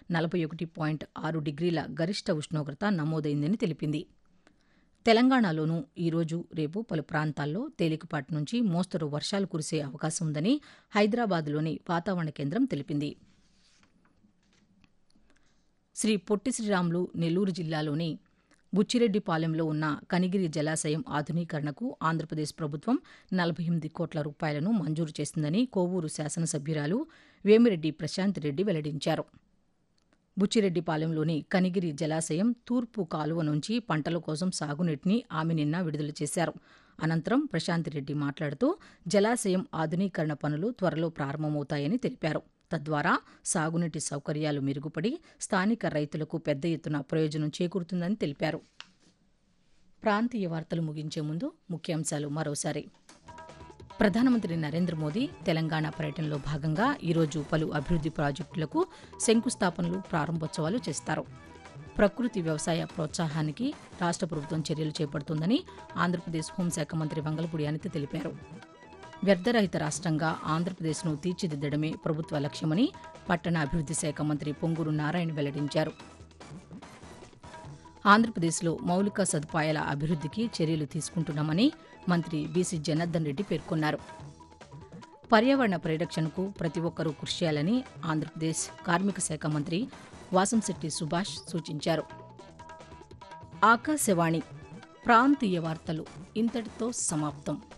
నలభై ఒకటి పాయింట్ ఆరు డిగ్రీల గరిష్ట ఉష్ణోగ్రత నమోదైందని తెలిపింది తెలంగాణలోనూ ఈరోజు రేపు పలు ప్రాంతాల్లో తేలికపాటి నుంచి మోస్తరు వర్షాలు కురిసే అవకాశం ఉందని హైదరాబాద్లోని వాతావరణ కేంద్రం తెలిపింది శ్రీ పొట్టి శ్రీరాములు నెల్లూరు జిల్లాలోని బుచ్చిరెడ్డిపాలెంలో ఉన్న కనిగిరి జలాశయం ఆధునీకరణకు ఆంధ్రప్రదేశ్ ప్రభుత్వం నలభై ఎనిమిది కోట్ల రూపాయలను మంజూరు చేసిందని కోవూరు శాసనసభ్యురాలు వేమిరెడ్డి ప్రశాంత్ రెడ్డి వెల్లడించారు బుచ్చిరెడ్డిపాలెంలోని కనిగిరి జలాశయం తూర్పు కాలువ నుంచి పంటల కోసం సాగునీటిని ఆమె నిన్న విడుదల చేశారు అనంతరం ప్రశాంత్ రెడ్డి మాట్లాడుతూ జలాశయం ఆధునీకరణ పనులు త్వరలో ప్రారంభమవుతాయని తెలిపారు తద్వారా సాగునీటి సౌకర్యాలు మెరుగుపడి స్థానిక రైతులకు పెద్ద ఎత్తున ప్రయోజనం చేకూరుతుందని తెలిపారు ప్రాంతీయ వార్తలు ముగించే ముందు ముఖ్యాంశాలు మరోసారి ప్రధానమంత్రి నరేంద్ర మోదీ తెలంగాణ పర్యటనలో భాగంగా ఈరోజు పలు అభివృద్ది ప్రాజెక్టులకు శంకుస్థాపనలు ప్రారంభోత్సవాలు చేస్తారు ప్రకృతి వ్యవసాయ ప్రోత్సాహానికి రాష్ట్ర ప్రభుత్వం చర్యలు చేపడుతుందని ఆంధ్రప్రదేశ్ హోంశాఖ మంత్రి వంగలపూడి అనిత తెలిపారు వ్యర్థరహిత రాష్ట్రంగా ఆంధ్రప్రదేశ్ను తీర్చిదిద్దడమే ప్రభుత్వ లక్ష్యమని పట్టణ అభివృద్ది శాఖ మంత్రి పొంగూరు నారాయణ వెల్లడించారు ఆంధ్రప్రదేశ్లో మౌలిక సదుపాయాల అభివృద్దికి చర్యలు తీసుకుంటున్నామని మంత్రి బీసీ జనార్దన్ రెడ్డి పేర్కొన్నారు పర్యావరణ పరిరక్షణకు ప్రతి ఒక్కరూ కృషి చేయాలని ఆంధ్రప్రదేశ్ కార్మిక శాఖ మంత్రి వాసంశెట్టి సుభాష్ సూచించారు ఆకాశవాణి ప్రాంతీయ వార్తలు ఇంతటితో సమాప్తం